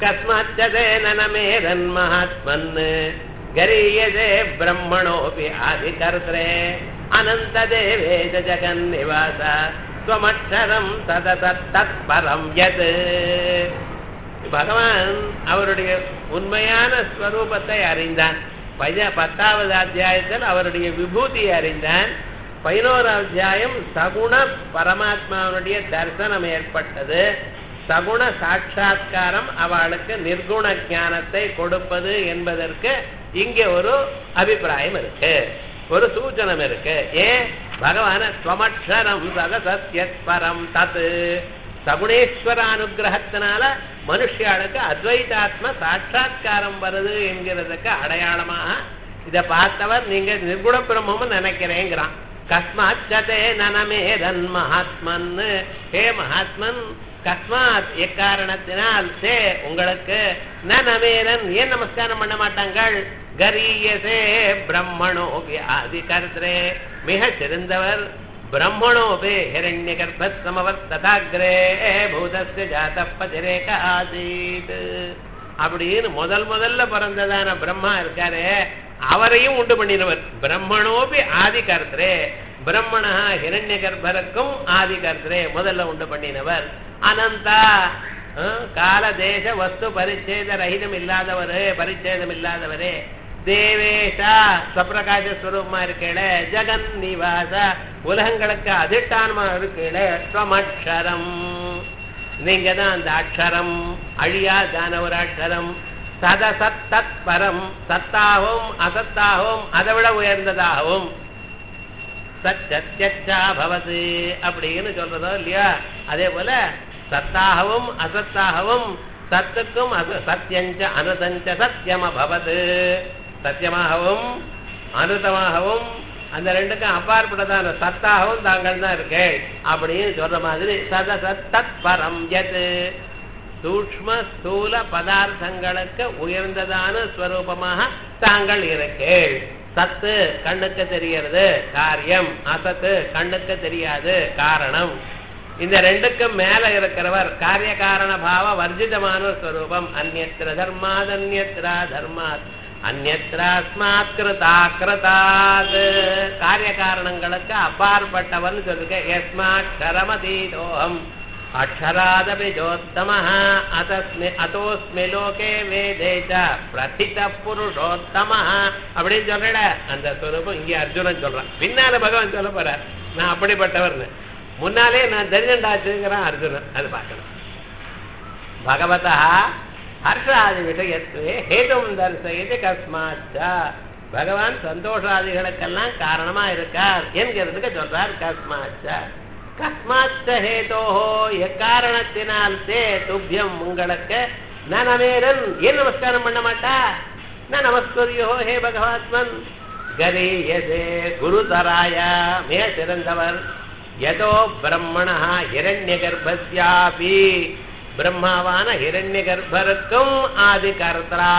कस्माच्चदेन न मेरन्महात्मन् गरीयते ब्रह्मणोऽपि आदिकर्त्रे अनन्तदेवे च जगन्निवास त्वमक्षरं तदतत्तत्परं यत् பகவான் அவருடைய உண்மையான ஸ்வரூபத்தை அறிந்தான் பைய பத்தாவது அத்தியாயத்தில் அவருடைய விபூதியை அறிந்தான் பதினோராம் அத்தியாயம் சகுண பரமாத்மாவுடைய தரிசனம் ஏற்பட்டது சகுண சாட்சா்காரம் அவளுக்கு நிர்குண ஞானத்தை கொடுப்பது என்பதற்கு இங்கே ஒரு அபிப்பிராயம் இருக்கு ஒரு சூச்சனம் இருக்கு ஏன் பகவான ஸ்வமக்ஷரம் சத சத்யஸ்வரம் தத் சகுணேஸ்வர அனுகிரகத்தினால மனுஷியாளுக்கு அத்வைதாத்ம சாட்சா்காரம் வருது என்கிறதுக்கு அடையாளமாக இதை பார்த்தவர் நீங்க நிர்குண பிரம்மம் நினைக்கிறேங்கிறான் கஸ்மாச்சதே நனமேதன் மகாத்மன் ஹே மகாத்மன் கஸ்மாத் எக்காரணத்தினால் சே உங்களுக்கு நனமேதன் ஏன் நமஸ்காரம் பண்ண மாட்டாங்கள் கரியசே பிரம்மணோ ஆதி கர்த்தரே மிக சிறந்தவர் பிரம்மணோபே ஹிரண்ய கர்ப்பத் சமவர் ததாகிரே பூதஸ்ய ஜாத பதிரேக ஆசீத் அப்படின்னு முதல் முதல்ல பிறந்ததான பிரம்மா இருக்காரே அவரையும் உண்டு பண்ணினவர் பிரம்மணோபி ஆதி கர்த்தரே பிரம்மணா ஹிரண்ய கர்ப்பருக்கும் ஆதி கர்த்தரே முதல்ல உண்டு பண்ணினவர் அனந்தா கால தேச வஸ்து பரிச்சேத ரஹிதம் இல்லாதவரே பரிச்சேதம் இல்லாதவரே தேவேஷா சப்பிரகாச ஸ்வரூபமா இருக்கேள ஜெகன் நிவாச உலகங்களுக்கு அதிஷ்டானமா இருக்கேள ஸ்வமக்ஷரம் நீங்க தான் அந்த அக்ஷரம் அழியாதான ஒரு அக்ஷரம் சத சத் தத் பரம் சத்தாகவும் அசத்தாகவும் அதை விட உயர்ந்ததாகவும் சச்சா பவது அப்படின்னு சொல்றதோ இல்லையா அதே போல சத்தாகவும் அசத்தாகவும் சத்துக்கும் சத்தியஞ்ச அனுதஞ்ச சத்தியம் அபவது சத்தியமாகவும் அனுதமாகவும் அந்த ரெண்டுக்கும் அப்பாற்பட்டதான சத்தாகவும் தாங்கள் தான் இருக்கு அப்படின்னு சொல்ற மாதிரி சத சத்தத் பரம் எது சூக்ம ஸ்தூல பதார்த்தங்களுக்கு உயர்ந்ததான ஸ்வரூபமாக தாங்கள் இருக்கேள் சத்து கண்ணுக்கு தெரியறது காரியம் அசத்து கண்ணுக்கு தெரியாது காரணம் இந்த ரெண்டுக்கும் மேல இருக்கிறவர் காரிய காரண பாவ வர்ஜிதமான ஸ்வரூபம் அந்நத்திர தர்மாத் அந்நத்ரா தர்மாத் அந்நத்ராஸ்மாத் கிருதா கிருதாத் காரிய காரணங்களுக்கு அப்பாற்பட்டவன் சொல்லுங்க யஸ்மாட்சரமதீதோகம் அக்ஷராதபி ஜோத்தம அதஸ்மி அதோஸ்மி லோகே வேதே ச பிரதித புருஷோத்தம அப்படின்னு சொல்றட அந்த ஸ்வரூபம் இங்கே அர்ஜுனன் சொல்றான் பின்னால பகவான் சொல்ல போறார் நான் அப்படிப்பட்டவர்னு முன்னாலே நான் தெரிஞ்சண்டாச்சுங்கிறான் அர்ஜுனன் அது பார்க்கணும் பகவதா ஹர்ஷாதி விஷயத்துவே ஹேதும் தரிசயது கஸ்மாச்ச பகவான் சந்தோஷாதிகளுக்கெல்லாம் காரணமா இருக்கார் என்கிறதுக்கு சொல்றார் கஸ்மாச்ச கஸ்மாச்ச ஹேதோஹோ எக்காரணத்தினால் தே துப்பியம் உங்களுக்கு நனமேரன் ஏன் நமஸ்காரம் பண்ண மாட்டா நான் நமஸ்கரியோ ஹே பகவாத்மன் கரீயதே குருதராய மிக சிறந்தவர் யதோ பிரம்மணா ஹிரண்ய கர்ப்பஸ்யாபி பிரம்மாவான ஹிரண்ய கர்ப்பருக்கும் ஆதி கர்த்தரா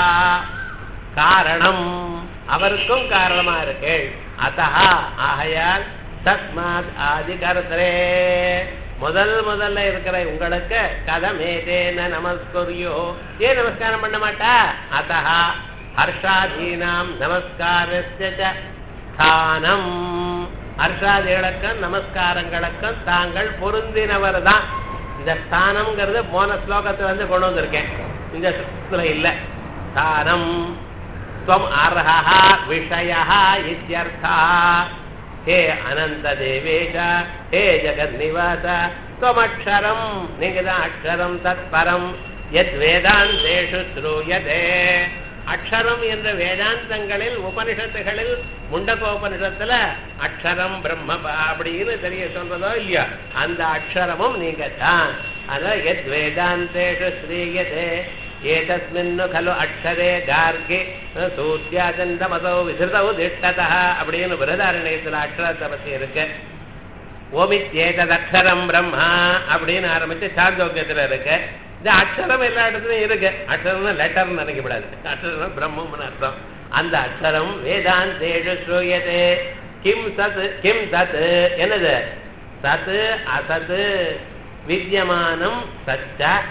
காரணம் அவருக்கும் காரணமா இருக்கு அத்தா ஆகையால் தஸ்மாத் ஆதி கர்த்தரே முதல் முதல்ல இருக்கிற உங்களுக்கு கதமேதேன நமஸ்கரியோ ஏன் நமஸ்காரம் பண்ண மாட்டா அத்தா ஹர்ஷாதீனாம் நமஸ்காரஸ்ய ஸ்தானம் ஹர்ஷாதிகளுக்கும் நமஸ்காரங்களுக்கும் தாங்கள் பொருந்தினவர் தான் இந்த ஸ்தானம்ங்கிறது போன ஸ்லோகத்தை வந்து கொண்டு வந்திருக்கேன் இந்த ஸ்லோகத்துல இல்ல ஸ்தானம் துவம் அர்ஹா விஷய இத்தியர்த்தா ஹே அனந்த தேவேஷ ஹே ஜெகத் நிவாச துவமக்ஷரம் நீங்க தான் அக்ஷரம் தத் பரம் எத் வேதாந்தேஷு ஸ்ரூயதே அக்ஷரம் என்ற வேதாந்தங்களில் உபனிஷத்துகளில் முண்டகோபனிஷத்துல அக்ஷரம் பிரம்ம அப்படின்னு தெரிய சொல்றதோ இல்லையா அந்த அக்ஷரமும் நீங்க தான் அதான் எத் வேதாந்தேஷு ஸ்ரீயதே ஏதஸ்மின்னு கலு அக்ஷரே கார்கே சூத்தியாச்சந்தமசோ விசிருதவு திஷ்டதா அப்படின்னு பிரதாரண்யத்துல அக்ஷரத்தை பத்தி இருக்கு ஓமித்யேதத் அக்ஷரம் பிரம்மா அப்படின்னு ஆரம்பிச்சு சாந்தோக்கியத்துல இருக்கு இந்த அக்ஷரம் எல்லா இடத்துலயும் இருக்கு அக்ஷரம்னா லெட்டர்னு நினைக்கப்படாது அக்ஷரம் பிரம்மம்னு அர்த்தம் அந்த அக்ஷரம் வேதாந்தேஷு ஸ்ரூயதே கிம் சத் கிம் தத் என்னது சத் அசத் வித்தியமானம் சச்ச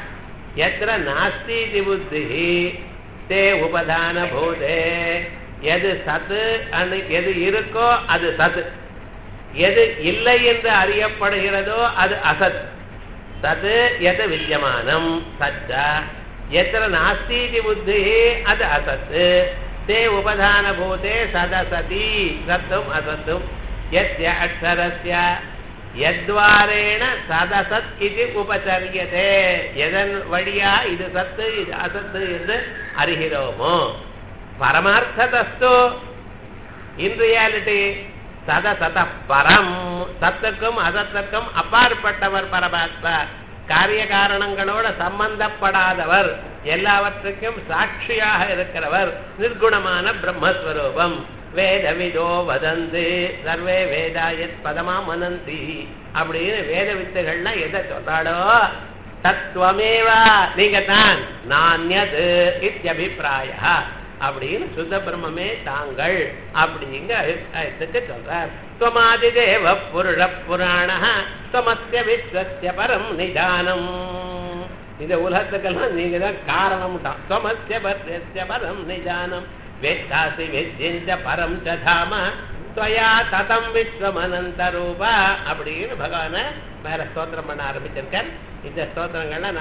எத்திர நாஸ்தி புத்தி தே உபதான பூதே எது சத்து அனு எது இருக்கோ அது சத்து எது இல்லை என்று அறியப்படுகிறதோ அது அசத் தது எது வித்தியமானம் சச்ச எத்திர நாஸ்தி புத்தி அது அசத்து தே உபதான பூதே சதசதி சத்தும் அசத்தும் எத்ய அக்ஷரஸ்ய எத்வாரேண சதசத் இது உபச்சரியதே எதன் வழியா இது சத்து இது அசத்து என்று அறிகிறோமோ பரமார்த்ததஸ்து இன் ரியாலிட்டி சத சத பரம் சத்துக்கும் அசத்துக்கும் அப்பாற்பட்டவர் பரமாத்மா காரிய காரணங்களோட சம்பந்தப்படாதவர் எல்லாவற்றுக்கும் சாட்சியாக இருக்கிறவர் நிர்குணமான பிரம்மஸ்வரூபம் வேதவிதோ வதந்து சர்வே வேதாயத் பதமா மனந்தி அப்படின்னு வேத வித்துகள்லாம் எதை சொல்றாடோ தத்துவமேவா நீங்க தான் நான்யது இத்தியபிப்பிராய அப்படின்னு சுத்த பிரம்மே தாங்கள் அப்படிங்க அபிப்பிராயத்துக்கு சொல்றார் துவமாதி தேவ புருஷ புராண துவமத்திய விஸ்வசிய பரம் நிதானம் இந்த உலகத்துக்கெல்லாம் நீங்க தான் காரணம்ட்டான் துவமத்திய பர்யஸ்ய பரம் நிதானம் வேத்தாசி வெஜ்யஞ்ச பரம் ச தாம துவயா ததம் விஸ்வமனந்த ரூபா அப்படின்னு பகவான மேல ஸ்தோத்திரம் பண்ண ஆரம்பிச்சிருக்கார் இந்த ஸ்தோத்திரங்கள்லாம்